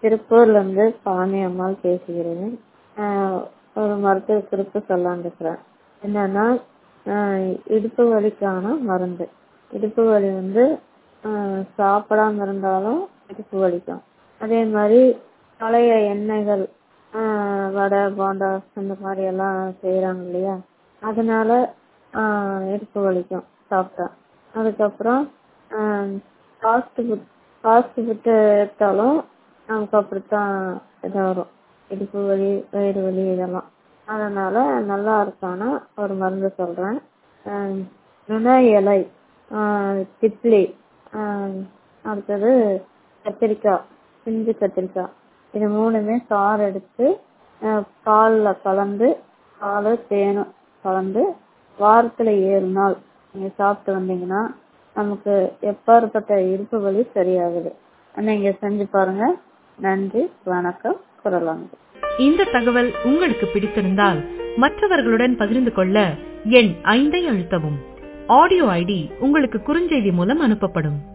திருப்பூர்லேருந்து பழனி அம்மாள் பேசுகிறேன் ஒரு மருத்துவ குறிப்பு சொல்லலான்னு இருக்கிறேன் என்னன்னா இடுப்பு வலிக்கான மருந்து இடுப்பு வலி வந்து சாப்பிடாம இருந்தாலும் இடுப்பு வலிக்கும் அதே மாதிரி பழைய எண்ணெய்கள் வடை போண்டா இந்த மாதிரி எல்லாம் செய்கிறாங்க இல்லையா அதனால இடுப்பு வலிக்கும் சாப்பிட்டா அதுக்கப்புறம் ஃபாஸ்ட் ஃபுட் ஃபாஸ்ட் ஃபுட்டு எடுத்தாலும் நமக்கு அப்படித்தான் இது வரும் இடுப்பு வலி வயிறு வலி இதெல்லாம் அதனால் நல்லா இருக்கான ஒரு மருந்து சொல்கிறேன் நுண இலை திப்ளி அடுத்தது கத்திரிக்காய் பிஞ்சு கத்திரிக்காய் இது மூணுமே சாறு எடுத்து பாலில் கலந்து பால் தேனும் கலந்து வாரத்தில் ஏழு நாள் நீங்கள் சாப்பிட்டு வந்தீங்கன்னா நமக்கு எப்பாற்பட்ட இடுப்பு வலி சரியாகுது நீங்கள் செஞ்சு பாருங்க நன்றி வணக்கம் குரலாங்க இந்த தகவல் உங்களுக்கு பிடித்திருந்தால் மற்றவர்களுடன் பகிர்ந்து கொள்ள எண் ஐந்தை அழுத்தவும் ஆடியோ ஐடி உங்களுக்கு குறுஞ்செய்தி மூலம் அனுப்பப்படும்